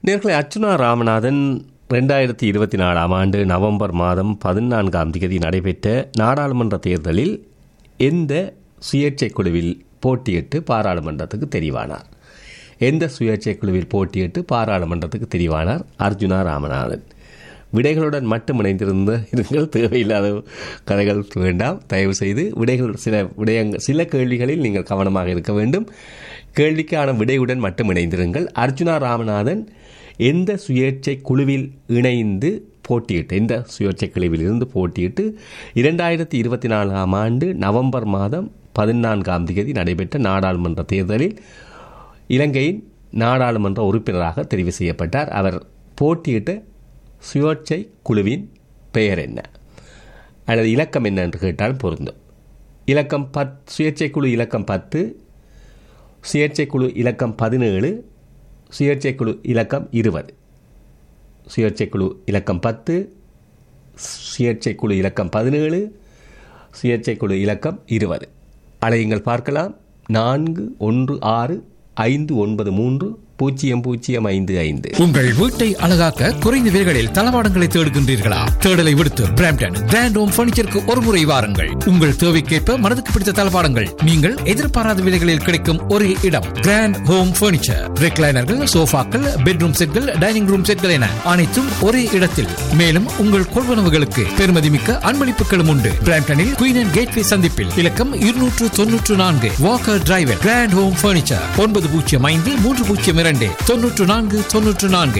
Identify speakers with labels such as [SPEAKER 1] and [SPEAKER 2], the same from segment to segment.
[SPEAKER 1] நேர்களை அர்ச்சுனா ராமநாதன் ரெண்டாயிரத்தி இருபத்தி நாலாம் ஆண்டு நவம்பர் மாதம் பதினான்காம் தேதி நடைபெற்ற நாடாளுமன்ற தேர்தலில் எந்த சுயேட்சை குழுவில் போட்டியிட்டு பாராளுமன்றத்துக்கு தெரிவானார் எந்த சுயேட்சை குழுவில் போட்டியிட்டு பாராளுமன்றத்துக்கு தெரிவானார் அர்ஜுனா ராமநாதன் விடைகளுடன் மட்டும் இணைந்திருந்த இருங்கள் தேவையில்லாத கதைகள் வேண்டாம் தயவு செய்து விடைகள் சில விடயங்கள் சில கேள்விகளில் நீங்கள் கவனமாக இருக்க வேண்டும் கேள்விக்கான விடையுடன் மட்டும் இணைந்திருங்கள் அர்ஜுனா ராமநாதன் எந்த சுயேட்சை குழுவில் இணைந்து போட்டியிட்டு எந்த சுயேட்சை குழுவில் இருந்து போட்டியிட்டு இரண்டாயிரத்தி இருபத்தி நான்காம் ஆண்டு நவம்பர் மாதம் பதினான்காம் தேதி நடைபெற்ற நாடாளுமன்ற தேர்தலில் இலங்கையின் நாடாளுமன்ற உறுப்பினராக தெரிவு செய்யப்பட்டார் அவர் போட்டியிட்ட சுயேட்சை குழுவின் பெயர் என்ன அல்லது இலக்கம் என்ன என்று கேட்டால் பொருந்தும் இலக்கம் பத் சுயேட்சை குழு இலக்கம் பத்து சுயேட்சை குழு இலக்கம் பதினேழு சுயேட்சை குழு இலக்கம் இருபது சுயேட்சை குழு இலக்கம் பத்து சுயேட்சை குழு இலக்கம் பதினேழு சுயேட்சை குழு இலக்கம் இருபது அலையுங்கள் பார்க்கலாம் நான்கு ஒன்று ஆறு ஐந்து ஒன்பது மூன்று பூஜ்ஜியம் பூஜ்ஜியம் ஐந்து ஐந்து
[SPEAKER 2] உங்கள் வீட்டை அழகாக்க குறைந்த விலைகளில் தளவாடங்களை தேடுகின்றீர்களா தேடலை விடுத்து பிராம்டன் கிராண்ட் ஹோம் பர்னிச்சருக்கு ஒரு முறை வாருங்கள் உங்கள் தேவைக்கேற்ப மனதுக்கு பிடித்த தளவாடங்கள் நீங்கள் எதிர்பாராத விலைகளில் கிடைக்கும் ஒரே இடம் கிராண்ட் ஹோம் பர்னிச்சர் ரெக்லைனர்கள் சோஃபாக்கள் பெட்ரூம் செட்கள் டைனிங் ரூம் செட்கள் என அனைத்தும் ஒரே இடத்தில் மேலும் உங்கள் கொள்வனவுகளுக்கு பெருமதிமிக்க அன்பளிப்புகளும் உண்டு பிராம்டனில் குயின் அண்ட் கேட்வே சந்திப்பில் இலக்கம் இருநூற்று தொன்னூற்று நான்கு walker driver grand home furniture ஒன்பது பூஜ்ஜியம் ஐந்து மூன்று பூஜ்ஜியம் இரண்டு தொன்னூற்று நான்கு தொன்னூற்று நான்கு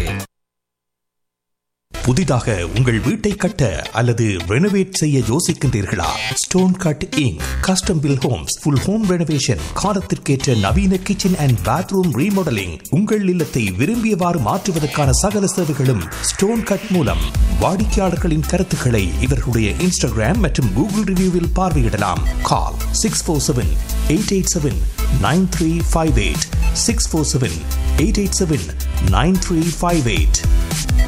[SPEAKER 3] புதிதாக உங்கள் வீட்டை கட்ட அல்லது ரெனோவேட் செய்ய யோசிக்கின்றீர்களா stone cutting custom built homes full home renovation காலத்திற்கேற்ற நவீன கிச்சன் அண்ட் பாத்ரூம் ரீமாடலிங் உங்கள் இல்லத்தை விரும்பியவாறு மாற்றுவதற்கான சகல சேவைகளும் ஸ்டோன் கட் மூலம் வாடிக்கையாளர்களின் கருத்துக்களை இவர்களுடைய இன்ஸ்டாகிராம் மற்றும் கூகுள் ரிவ்யூவில் பார்வையிடலாம் call six four seven eight eight seven nine three five eight six four seven eight eight seven nine three five eight